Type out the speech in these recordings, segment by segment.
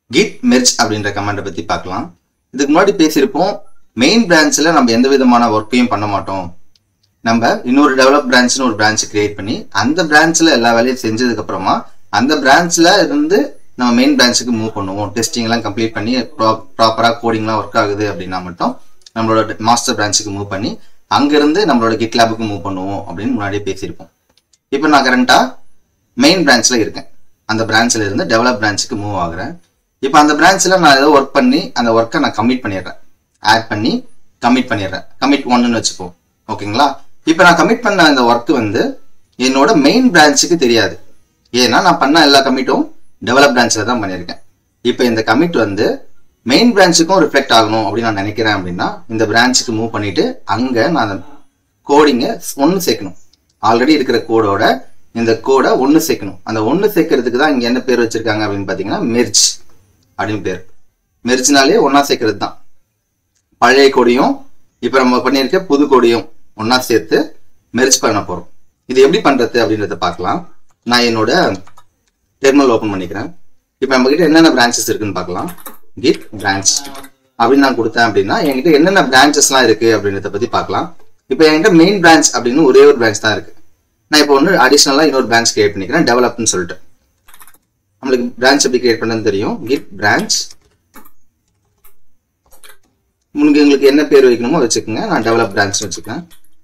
kit merge அப்படின்ற கமாண்டை பத்தி பார்க்கலாம் இதுக்கு முன்னாடி பேசியிருப்போம் மெயின் பிரான்ச்ல நம்ம எந்த விதமான ஒர்க்கையும் பண்ண மாட்டோம் நம்ம இன்னொரு டெவலப் பிரான்ச்னு ஒரு பிரான்ச் கிரியேட் பண்ணி அந்த பிரான்ச்ல எல்லா வேலையும் செஞ்சதுக்கு அப்புறமா அந்த பிரான்ச்ல இருந்து நம்ம மெயின் பிரான்ச்சுக்கு மூவ் பண்ணுவோம் டெஸ்டிங் எல்லாம் கம்ப்ளீட் பண்ணி ப்ராப்பரா கோடிங்லாம் ஒர்க் ஆகுது அப்படின்னா மட்டும் நம்மளோட மாஸ்டர் பிரான்ச்சுக்கு மூவ் பண்ணி அங்கிருந்து நம்மளோட கிட் லேபுக்கு மூவ் பண்ணுவோம் அப்படின்னு முன்னாடியே பேசியிருப்போம் இப்போ நான் கரண்டா மெயின் பிரான்ச்ல இருக்கேன் அந்த பிரான்ச்ல இருந்து டெவலப் பிரான்ச்சுக்கு மூவ் ஆகுறேன் இப்போ அந்த பிரான்ச்ல நான் ஏதோ ஒர்க் பண்ணி அந்த ஒர்க்கை நான் கம்மிட் பண்ணிடுறேன் ஆட் பண்ணி கமிட் பண்ணிடுறேன் கமிட் ஒன்னுன்னு வச்சுப்போம் ஓகேங்களா இப்போ நான் கமிட் பண்ண அந்த ஒர்க் வந்து என்னோட மெயின் பிரான்ச்சுக்கு தெரியாது ஏன்னா நான் பண்ண எல்லா கமிட்டும் டெவலப் பிரான்ச்சில் தான் பண்ணியிருக்கேன் இப்போ இந்த கமிட் வந்து மெயின் பிரான்ச்சுக்கும் ரிஃப்ளெக்ட் ஆகணும் அப்படின்னு நான் நினைக்கிறேன் அப்படின்னா இந்த பிரான்ச்சுக்கு மூவ் பண்ணிட்டு அங்கே நான் கோடிங்கை ஒன்று சேர்க்கணும் ஆல்ரெடி இருக்கிற கோடோட இந்த கோடை ஒன்று சேர்க்கணும் அந்த ஒன்று சேர்க்கறதுக்கு தான் இங்கே என்ன பேர் வச்சிருக்காங்க அப்படின்னு பார்த்தீங்கன்னா மெர்ஜ் அப்படின்னு பேர் மெர்ஜ்னாலே ஒன்றா சேர்க்கறது தான் பழைய கொடியும் இப்போ நம்ம பண்ணியிருக்க புது கொடியும் ஒன்றா சேர்த்து மெர்ஜ் பண்ண போகிறோம் இது எப்படி பண்ணுறது அப்படின்றத பார்க்கலாம் நான் என்னோட டெர்மினல் ஓப்பன் பண்ணிக்கிறேன் இப்போ நம்ம கிட்ட என்னென்ன பிரான்ச்சஸ் இருக்குன்னு பார்க்கலாம் கிட் பிரான்ச் அப்படின்னு நான் கொடுத்தேன் அப்படின்னா என்கிட்ட என்னென்ன பிரான்ச்சஸ்லாம் இருக்கு அப்படின்றத பற்றி பார்க்கலாம் இப்போ என்கிட்ட மெயின் பிரான்ச் அப்படின்னு ஒரே ஒரு பிரான்ச் தான் இருக்கு நான் இப்போ ஒன்று அடிஷ்னலாக இன்னொரு பிரான்ச் கிரியேட் பண்ணிக்கிறேன் டெவலப்னு சொல்லிட்டு நம்மளுக்கு பிரான்ச் எப்படி கிரியேட் பண்ணன்னு தெரியும் கிட் பிரான்ச் உங்களுக்கு உங்களுக்கு என்ன பேர் வைக்கணுமோ வச்சுக்கோங்க நான் டெவலப் பிரான்ச் வச்சுக்கிறேன்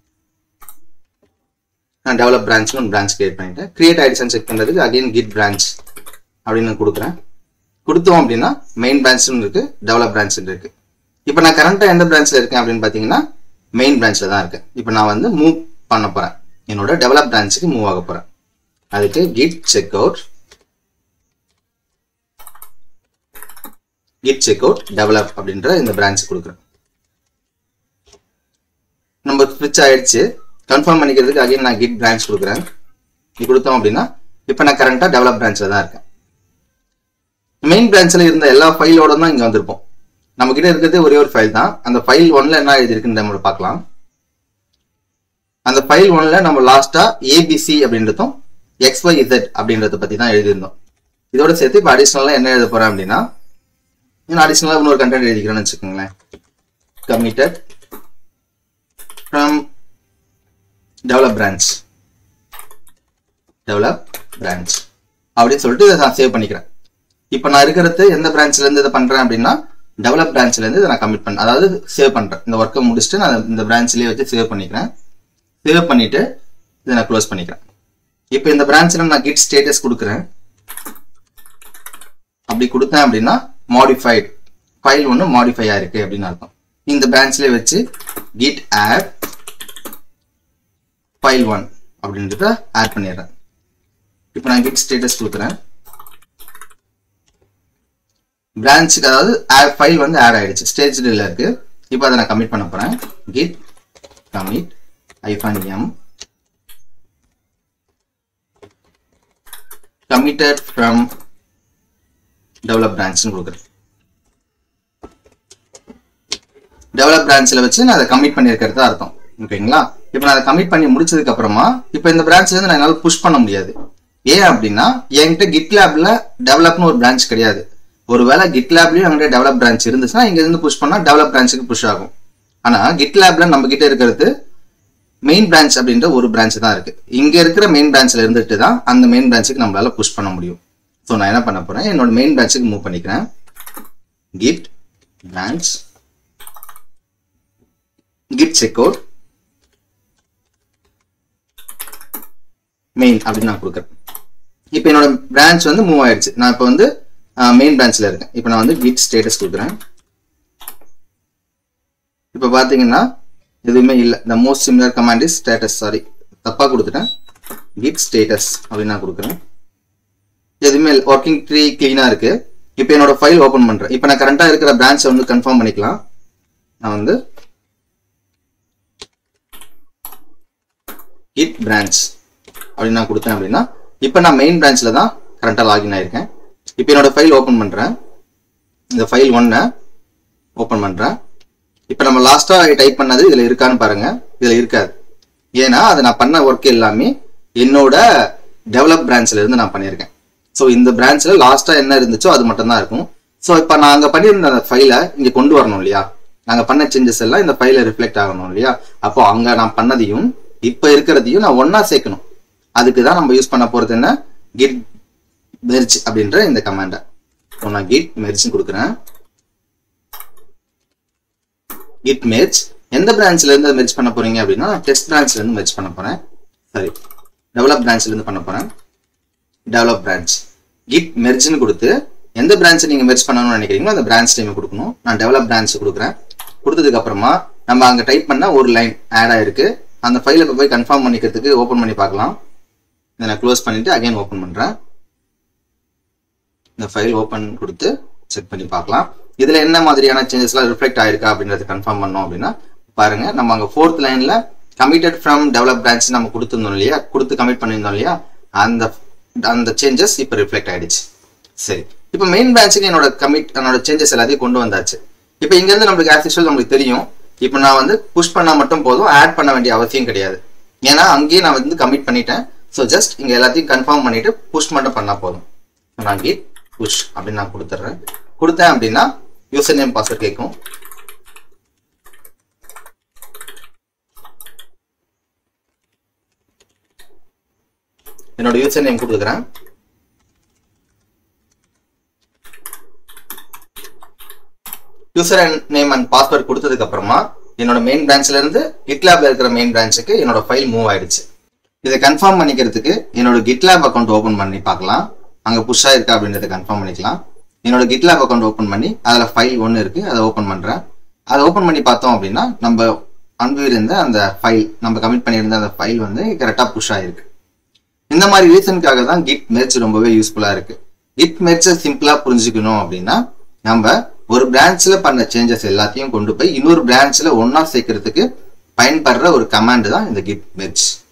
நான் டெவலப் பிரான்ச்னு ஒரு பிரான்ச் கிரியேட் பண்ணிட்டேன் கிரியேட் ஆயிடுச்சான்னு செக் பண்ணுறதுக்கு அகைன் கிட் பிரான்ச் அப்படின்னு நான் கொடுக்குறேன் கொடுத்தோம் அப்படின்னா மெயின் பிரான்ச்னு இருக்கு டெவலப் பிரான்ச் இருக்கு இப்போ நான் கரண்ட்டாக எந்த பிரான்ச்சில் இருக்கேன் அப்படின்னு பார்த்தீங்கன்னா மெயின் பிரான்ச்சில் தான் இருக்கேன் இப்போ நான் வந்து மூவ் பண்ண போகிறேன் என்னோட டெவலப் பிரான்ச்சுக்கு மூவ் ஆக போகிறேன் அதுக்கு git check out git check out develop அப்படின்ற இந்த பிரான்ச் கொடுக்குறேன் நம்ம ஸ்விட்ச் ஆயிடுச்சு கன்ஃபார்ம் பண்ணிக்கிறதுக்கு அகைன் நான் கிட் பிரான்ச் கொடுக்குறேன் இது கொடுத்தோம் அப்படின்னா இப்போ நான் கரண்ட்டாக டெவலப் பிரான்ச்சில் தான் இருக்கேன் மெயின் பிரான்ச்சில் இருந்த எல்லா ஃபைலோட தான் இங்கே வந்திருப்போம் நம்ம கிட்ட இருக்கிறது ஒரே ஒரு ஃபைல் தான் அந்த ஃபைல் ஒன்ல என்ன எழுதிருக்குன்னு நம்ம பார்க்கலாம் அந்த ஃபைல் ஒன்ல நம்ம லாஸ்டா ஏபிசி அப்படின்றதும் எக்ஸ்ஒய் இசட் அப்படின்றத பத்தி தான் எழுதியிருந்தோம் இதோட சேர்த்து இப்போ அடிஷ்னலாக என்ன எழுத போறேன் அப்படின்னா நான் அடிஷ்னலாக இன்னொரு கண்டென்ட் எழுதிக்கிறேன்னு வச்சுக்கோங்களேன் committed from develop branch develop branch அப்படின்னு சொல்லிட்டு இதை நான் சேவ் பண்ணிக்கிறேன் இப்போ நான் இருக்கிறது எந்த பிரான்ச்ல இருந்து இதை பண்றேன் அப்படின்னா டெவலப் பிரான்ச்ல இருந்து இதை நான் கமிட் பண்ண அதாவது சேவ் பண்றேன் இந்த ஒர்க்கை முடிச்சுட்டு நான் இந்த பிரான்ச்லயே வச்சு சேவ் பண்ணிக்கிறேன் சேவ் பண்ணிட்டு இதை நான் க்ளோஸ் பண்ணிக்கிறேன் இப்போ இந்த பிரான்ச்ல நான் கிட் ஸ்டேட்டஸ் கொடுக்குறேன் அப்படி கொடுத்தேன் அப்படின்னா மாடிஃபைட் ஃபைல் ஒன்று மாடிஃபை ஆயிருக்கு அப்படின்னு அர்த்தம் இந்த பிரான்ச்லயே வச்சு கிட் ஆட் ஃபைல் ஒன் அப்படின்றத ஆட் பண்ணிடுறேன் இப்போ நான் கிட் ஸ்டேட்டஸ் கொடுக்குறேன் பிரான்ச்சுக்கு அதாவது ஃபைல் வந்து ஆட் ஆயிடுச்சு ஸ்டேஜ் இருக்கு இப்போ அதை நான் கமிட் பண்ண போறேன் git commit hyphen m committed from develop பிரான்ச்னு கொடுக்குறேன் டெவலப் பிரான்ச்சில் வச்சு நான் அதை கமிட் பண்ணியிருக்கிறது அர்த்தம் ஓகேங்களா இப்போ நான் அதை கமிட் பண்ணி முடிச்சதுக்கு அப்புறமா இப்போ இந்த பிரான்ச்ல இருந்து நான் என்னால் புஷ் பண்ண முடியாது ஏன் அப்படின்னா என்கிட்ட கிட் லேப்ல டெவலப்னு ஒரு பிரான்ச் கிடையாது ஒருவேளை கிட் லேப்லயும் என்கிட்ட டெவலப் பிரான்ச் இருந்துச்சுன்னா இங்க இருந்து புஷ் பண்ணா டெவலப் பிரான்ச்சுக்கு புஷ் ஆகும் ஆனா கிட் லேப்ல நம்ம கிட்ட இருக்கிறது மெயின் பிரான்ச் அப்படின்ற ஒரு பிரான்ச் தான் இருக்கு இங்க இருக்கிற மெயின் பிரான்ச்ல இருந்துட்டு தான் அந்த மெயின் பிரான்ச்சுக்கு நம்மளால புஷ் பண்ண முடியும் ஸோ நான் என்ன பண்ண போறேன் என்னோட மெயின் பிரான்ச்சுக்கு மூவ் பண்ணிக்கிறேன் git branch git check out main அப்படின்னு நான் கொடுக்குறேன் இப்போ என்னோட பிரான்ச் வந்து மூவ் ஆயிடுச்சு நான் இப்போ வந்து மெயின் பிரான்ச்ல இருக்கேன் இப்போ நான் வந்து கிட் ஸ்டேட்டஸ் கொடுக்குறேன் இப்போ பார்த்தீங்கன்னா எதுவுமே இல்லை the most similar command is status sorry தப்பாக கொடுத்துட்டேன் கிட் ஸ்டேட்டஸ் அப்படின்னு நான் கொடுக்குறேன் எதுவுமே ஒர்க்கிங் ட்ரீ க்ளீனாக இருக்கு இப்போ என்னோட ஃபைல் ஓப்பன் பண்ணுறேன் இப்போ நான் கரண்ட்டாக இருக்கிற பிரான்ச்சை வந்து கன்ஃபார்ம் பண்ணிக்கலாம் நான் வந்து கிட் பிரான்ச் அப்படின்னு நான் கொடுத்தேன் அப்படின்னா இப்போ நான் மெயின் பிரான்ச்சில் தான் கரண்ட்டாக லாகின் ஆயிருக்கேன் இப்போ என்னோட ஃபைல் ஓப்பன் பண்ணுறேன் இந்த ஃபைல் ஒன்னை ஓப்பன் பண்ணுறேன் இப்போ நம்ம லாஸ்ட்டாக டைப் பண்ணது இதில் இருக்கான்னு பாருங்க இதில் இருக்காது ஏன்னா அது நான் பண்ண ஒர்க் எல்லாமே என்னோட டெவலப் பிரான்ச்ல இருந்து நான் பண்ணியிருக்கேன் ஸோ இந்த பிரான்ச்சில் லாஸ்ட்டாக என்ன இருந்துச்சோ அது மட்டும் தான் இருக்கும் ஸோ இப்போ நான் அங்கே பண்ணியிருந்த அந்த ஃபைலை இங்கே கொண்டு வரணும் இல்லையா நாங்கள் பண்ண சேஞ்சஸ் எல்லாம் இந்த ஃபைலில் ரிஃப்ளெக்ட் ஆகணும் இல்லையா அப்போ அங்கே நான் பண்ணதையும் இப்போ இருக்கிறதையும் நான் ஒன்றா சேர்க்கணும் அதுக்கு தான் நம்ம யூஸ் பண்ண போகிறது என்ன கிட் மெர்ஜ் அப்படின்ற இந்த கமாண்டை ஸோ நான் கிட் மெர்ஜ்னு கொடுக்குறேன் கிட் மெர்ஜ் எந்த பிரான்ச்ல இருந்து மெர்ஜ் பண்ண போறீங்க அப்படின்னா டெஸ்ட் பிரான்ச்ல இருந்து மெர்ஜ் பண்ண போறேன் சரி டெவலப் பிரான்ச்ல இருந்து பண்ண போறேன் டெவலப் பிரான்ச் கிட் மெர்ஜ்னு கொடுத்து எந்த பிரான்ச் நீங்க மெர்ஜ் பண்ணணும்னு நினைக்கிறீங்களோ அந்த பிரான்ச் டைம் கொடுக்கணும் நான் டெவலப் பிரான்ச் கொடுக்குறேன் கொடுத்ததுக்கு அப்புறமா நம்ம அங்க டைப் பண்ண ஒரு லைன் ஆட் ஆயிருக்கு அந்த ஃபைலை போய் கன்ஃபார்ம் பண்ணிக்கிறதுக்கு ஓப்பன் பண்ணி பார்க்கலாம் இதை நான் க்ளோஸ் பண்ணிட்டு அகைன் ஓப்பன் பண்றேன் இந்த ஃபைல் ஓப்பன் கொடுத்து செக் பண்ணி பார்க்கலாம் இதுல என்ன மாதிரியான சேஞ்சஸ்லாம் ரிஃப்ளெக்ட் ஆயிருக்கா அப்படின்றத கன்ஃபார்ம் பண்ணோம் அப்படின்னா பாருங்க நம்ம அங்க ஃபோர்த் லைன்ல கமிட்டட் ஃப்ரம் டெவலப் பிரான்ச் நம்ம கொடுத்துருந்தோம் இல்லையா கொடுத்து கமிட் பண்ணியிருந்தோம் இல்லையா அந்த அந்த சேஞ்சஸ் இப்போ ரிஃப்ளெக்ட் ஆயிடுச்சு சரி இப்போ மெயின் பிரான்ச்சுக்கு என்னோட கமிட் என்னோட சேஞ்சஸ் எல்லாத்தையும் கொண்டு வந்தாச்சு இப்போ இங்க இருந்து நம்மளுக்கு ஆஸ் யூஸ்வல் நம்மளுக்கு தெரியும் இப்போ நான் வந்து புஷ் பண்ணா மட்டும் போதும் ஆட் பண்ண வேண்டிய அவசியம் கிடையாது ஏன்னா அங்கேயே நான் வந்து கமிட் பண்ணிட்டேன் ஸோ ஜஸ்ட் இங்க எல்லாத்தையும் கன்ஃபார்ம் பண்ணிட்டு புஷ் மட்டும் பண்ணா போதும் நான் கீட் புஷ் அப்படின்னு நான் கொடுத்துட்றேன் கொடுத்தேன் அப்படின்னா யூசர் நேம் பாஸ்வேர்ட் கேட்கும் என்னோட யூசர் நேம் கொடுத்துக்கிறேன் யூசர் நேம் அண்ட் பாஸ்வேர்ட் கொடுத்ததுக்கு அப்புறமா என்னோட மெயின் பிரான்ச்ல இருந்து கிட்லாப்ல இருக்கிற மெயின் பிரான்ச்சுக்கு என்னோட ஃபைல் மூவ் ஆயிடுச்சு இதை கன்ஃபார்ம் பண்ணிக்கிறதுக்கு என்னோட கிட்லாப் அக்கௌண்ட் ஓபன் பண்ணி பார்க்கலாம் அங்க புஷ் ஆயிருக்கா அப்படின்றத கன்ஃபார்ம் பண்ணிக்கலாம் என்னோட கிட்லாப் அக்கௌண்ட் ஓப்பன் பண்ணி அதில் ஃபைல் ஒன்று இருக்கு அதை ஓப்பன் பண்றேன் அதை ஓப்பன் பண்ணி பார்த்தோம் அப்படின்னா நம்ம அனுப்பியிருந்த அந்த ஃபைல் நம்ம கமிட் பண்ணியிருந்த அந்த ஃபைல் வந்து கரெக்டாக புஷ் ஆயிருக்கு இந்த மாதிரி ரீசனுக்காக தான் கிட் மெர்ச் ரொம்பவே யூஸ்ஃபுல்லா இருக்கு கிட் மெர்ச்சை சிம்பிளா புரிஞ்சுக்கணும் அப்படின்னா நம்ம ஒரு பிரான்ச்ல பண்ண சேஞ்சஸ் எல்லாத்தையும் கொண்டு போய் இன்னொரு பிரான்ச்ல ஒன்னா சேர்க்கறதுக்கு பயன்படுற ஒரு கமாண்ட் தான் இந்த கிட் மெர்ச்